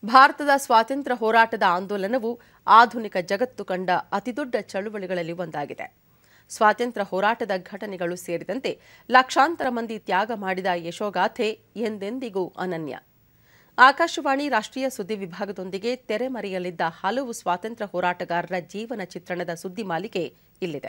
ಭಾರತದ ಸ್ವಾತಂತ್ರ್ಯ ಹೋರಾಟದ ಆಂದೋಲನವು ಆಧುನಿಕ ಜಗತ್ತು ಕಂಡ ಅತಿದೊಡ್ಡ ಚಳುವಳಿಗಳಲ್ಲಿ ಒಂದಾಗಿದೆ ಸ್ವಾತಂತ್ರ್ಯ ಹೋರಾಟದ ಘಟನೆಗಳು ಸೇರಿದಂತೆ ಲಕ್ಷಾಂತರ ಮಂದಿ ತ್ಯಾಗ ಮಾಡಿದ ಯಶೋಗಾಥೆ ಎಂದೆಂದಿಗೂ ಅನನ್ಯ ಆಕಾಶವಾಣಿ ರಾಷ್ಟ್ರೀಯ ಸುದ್ದಿ ವಿಭಾಗದೊಂದಿಗೆ ತೆರೆಮರೆಯಲಿದ್ದ ಹಲವು ಸ್ವಾತಂತ್ರ್ಯ ಹೋರಾಟಗಾರರ ಜೀವನ ಚಿತ್ರಣದ ಸುದ್ದಿ ಮಾಲಿಕೆ ಇಲ್ಲಿದೆ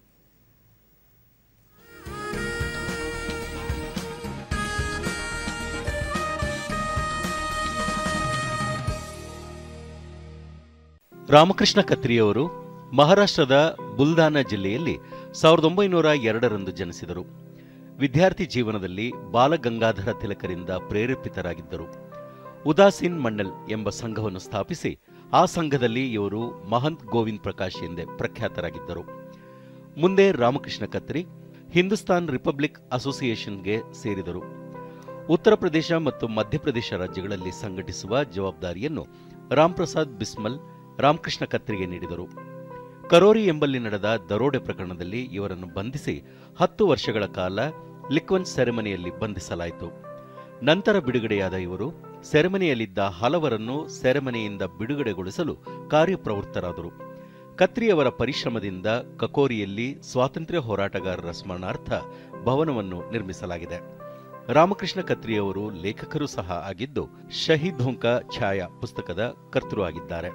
ರಾಮಕೃಷ್ಣ ಕತ್ರಿಯವರು ಮಹಾರಾಷ್ಟ್ರದ ಬುಲ್ದಾನ ಜಿಲ್ಲೆಯಲ್ಲಿ ಸಾವಿರದ ಒಂಬೈನೂರ ಎರಡರಂದು ಜನಿಸಿದರು ವಿದ್ಯಾರ್ಥಿ ಜೀವನದಲ್ಲಿ ಬಾಲಗಂಗಾಧರ ತಿಲಕರಿಂದ ಪ್ರೇರೇಪಿತರಾಗಿದ್ದರು ಉದಾಸೀನ್ ಮಂಡಲ್ ಎಂಬ ಸಂಘವನ್ನು ಸ್ಥಾಪಿಸಿ ಆ ಸಂಘದಲ್ಲಿ ಇವರು ಮಹಂತ್ ಗೋವಿಂದ್ ಪ್ರಕಾಶ್ ಎಂದೇ ಪ್ರಖ್ಯಾತರಾಗಿದ್ದರು ಮುಂದೆ ರಾಮಕೃಷ್ಣ ಕತ್ರಿ ಹಿಂದೂಸ್ತಾನ್ ರಿಪಬ್ಲಿಕ್ ಅಸೋಸಿಯೇಷನ್ಗೆ ಸೇರಿದರು ಉತ್ತರ ಪ್ರದೇಶ ಮತ್ತು ಮಧ್ಯಪ್ರದೇಶ ರಾಜ್ಯಗಳಲ್ಲಿ ಸಂಘಟಿಸುವ ಜವಾಬ್ದಾರಿಯನ್ನು ರಾಮ್ಪ್ರಸಾದ್ ಬಿಸ್ಮಲ್ ರಾಮಕೃಷ್ಣ ಕತ್ರಿಗೆ ನೀಡಿದರು ಕರೋರಿ ಎಂಬಲ್ಲಿ ನಡೆದ ದರೋಡೆ ಪ್ರಕರಣದಲ್ಲಿ ಇವರನ್ನು ಬಂಧಿಸಿ ಹತ್ತು ವರ್ಷಗಳ ಕಾಲ ಲಿಕ್ವನ್ ಸೆರೆಮನೆಯಲ್ಲಿ ಬಂಧಿಸಲಾಯಿತು ನಂತರ ಬಿಡುಗಡೆಯಾದ ಇವರು ಸೆರೆಮನೆಯಲ್ಲಿದ್ದ ಹಲವರನ್ನು ಸೆರೆಮನೆಯಿಂದ ಬಿಡುಗಡೆಗೊಳಿಸಲು ಕಾರ್ಯಪ್ರವೃತ್ತರಾದರು ಕತ್ರಿಯವರ ಪರಿಶ್ರಮದಿಂದ ಕಕೋರಿಯಲ್ಲಿ ಸ್ವಾತಂತ್ರ್ಯ ಹೋರಾಟಗಾರರ ಸ್ಮರಣಾರ್ಥ ಭವನವನ್ನು ನಿರ್ಮಿಸಲಾಗಿದೆ ರಾಮಕೃಷ್ಣ ಕತ್ರಿಯವರು ಲೇಖಕರು ಸಹ ಆಗಿದ್ದು ಶಹೀದ್ ಧೋಂಕ ಛಾಯಾ ಪುಸ್ತಕದ ಕರ್ತೃ ಆಗಿದ್ದಾರೆ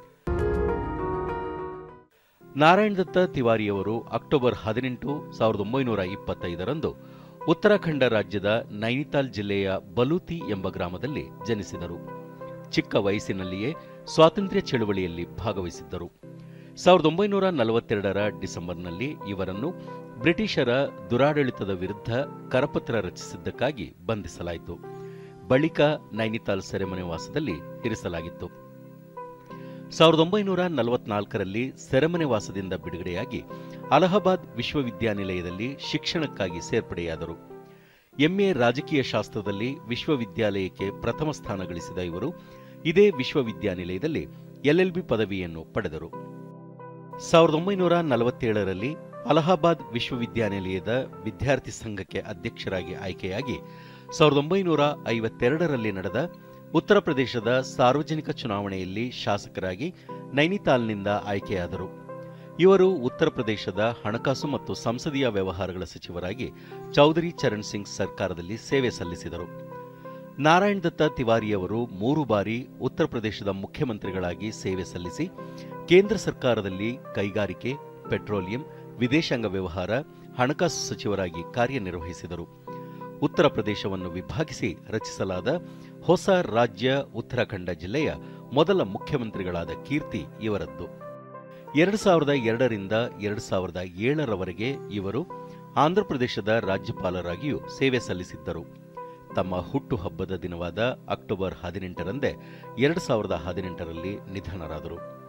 ನಾರಾಯಣ ದತ್ತ ತಿವಾರಿಯವರು ಅಕ್ಟೋಬರ್ ಹದಿನೆಂಟು ಸಾವಿರದ ಒಂಬೈನೂರ ಇಪ್ಪತ್ತೈದರಂದು ಉತ್ತರಾಖಂಡ ರಾಜ್ಯದ ನೈನಿತಾಲ್ ಜಿಲ್ಲೆಯ ಬಲೂತಿ ಎಂಬ ಗ್ರಾಮದಲ್ಲಿ ಜನಿಸಿದರು ಚಿಕ್ಕ ವಯಸ್ಸಿನಲ್ಲಿಯೇ ಸ್ವಾತಂತ್ರ್ಯ ಚಳುವಳಿಯಲ್ಲಿ ಭಾಗವಹಿಸಿದ್ದರು ಸಾವಿರದ ಒಂಬೈನೂರ ನಲವತ್ತೆರಡರ ಡಿಸೆಂಬರ್ನಲ್ಲಿ ಇವರನ್ನು ಬ್ರಿಟಿಷರ ದುರಾಡಳಿತದ ವಿರುದ್ಧ ಕರಪತ್ರ ರಚಿಸಿದ್ದಕ್ಕಾಗಿ ಬಂಧಿಸಲಾಯಿತು ಬಳಿಕ ನೈನಿತಾಲ್ ಸೆರೆಮನೆ ವಾಸದಲ್ಲಿ ಇರಿಸಲಾಗಿತ್ತು ಸಾವಿರದ ಒಂಬೈನೂರ ನಲವತ್ನಾಲ್ಕರಲ್ಲಿ ಸೆರೆಮನೆ ವಾಸದಿಂದ ಬಿಡುಗಡೆಯಾಗಿ ಅಲಹಾಬಾದ್ ವಿಶ್ವವಿದ್ಯಾನಿಲಯದಲ್ಲಿ ಶಿಕ್ಷಣಕ್ಕಾಗಿ ಸೇರ್ಪಡೆಯಾದರು ಎಂಎ ರಾಜಕೀಯ ಶಾಸ್ತ್ರದಲ್ಲಿ ವಿಶ್ವವಿದ್ಯಾಲಯಕ್ಕೆ ಪ್ರಥಮ ಸ್ಥಾನ ಗಳಿಸಿದ ಇವರು ಇದೇ ವಿಶ್ವವಿದ್ಯಾನಿಲಯದಲ್ಲಿ ಎಲ್ಎಲ್ಬಿ ಪದವಿಯನ್ನು ಪಡೆದರು ಸಾವಿರದ ಒಂಬೈನೂರ ನಲವತ್ತೇಳರಲ್ಲಿ ಅಲಹಾಬಾದ್ ವಿಶ್ವವಿದ್ಯಾನಿಲಯದ ವಿದ್ಯಾರ್ಥಿ ಸಂಘಕ್ಕೆ ಅಧ್ಯಕ್ಷರಾಗಿ ಆಯ್ಕೆಯಾಗಿ ಸಾವಿರದ ಒಂಬೈನೂರ ಐವತ್ತೆರಡರಲ್ಲಿ ನಡೆದ ಉತ್ತರ ಪ್ರದೇಶದ ಸಾರ್ವಜನಿಕ ಚುನಾವಣೆಯಲ್ಲಿ ಶಾಸಕರಾಗಿ ನೈನಿತಾಲ್ನಿಂದ ಆಯ್ಕೆಯಾದರು ಇವರು ಉತ್ತರ ಪ್ರದೇಶದ ಹಣಕಾಸು ಮತ್ತು ಸಂಸದೀಯ ವ್ಯವಹಾರಗಳ ಸಚಿವರಾಗಿ ಚೌಧರಿ ಚರಣ್ ಸಿಂಗ್ ಸರ್ಕಾರದಲ್ಲಿ ಸೇವೆ ಸಲ್ಲಿಸಿದರು ನಾರಾಯಣ್ ದತ್ತ ತಿವಾರಿಯವರು ಮೂರು ಬಾರಿ ಉತ್ತರ ಪ್ರದೇಶದ ಮುಖ್ಯಮಂತ್ರಿಗಳಾಗಿ ಸೇವೆ ಸಲ್ಲಿಸಿ ಕೇಂದ್ರ ಸರ್ಕಾರದಲ್ಲಿ ಕೈಗಾರಿಕೆ ಪೆಟ್ರೋಲಿಯಂ ವಿದೇಶಾಂಗ ವ್ಯವಹಾರ ಹಣಕಾಸು ಸಚಿವರಾಗಿ ಕಾರ್ಯನಿರ್ವಹಿಸಿದರು ಉತ್ತರ ಪ್ರದೇಶವನ್ನು ವಿಭಾಗಿಸಿ ರಚಿಸಲಾದ ಹೊಸ ರಾಜ್ಯ ಉತ್ತರಾಖಂಡ ಜಿಲ್ಲೆಯ ಮೊದಲ ಮುಖ್ಯಮಂತ್ರಿಗಳಾದ ಕೀರ್ತಿ ಇವರದ್ದು ಎರಡು ಸಾವಿರದ ಎರಡರಿಂದ ಎರಡು ಸಾವಿರದ ಏಳರವರೆಗೆ ಇವರು ಆಂಧ್ರಪ್ರದೇಶದ ರಾಜ್ಯಪಾಲರಾಗಿಯೂ ಸೇವೆ ಸಲ್ಲಿಸಿದ್ದರು ತಮ್ಮ ಹುಟ್ಟುಹಬ್ಬದ ದಿನವಾದ ಅಕ್ಟೋಬರ್ ಹದಿನೆಂಟರಂದೇ ಎರಡು ಸಾವಿರದ ಹದಿನೆಂಟರಲ್ಲಿ ನಿಧನರಾದರು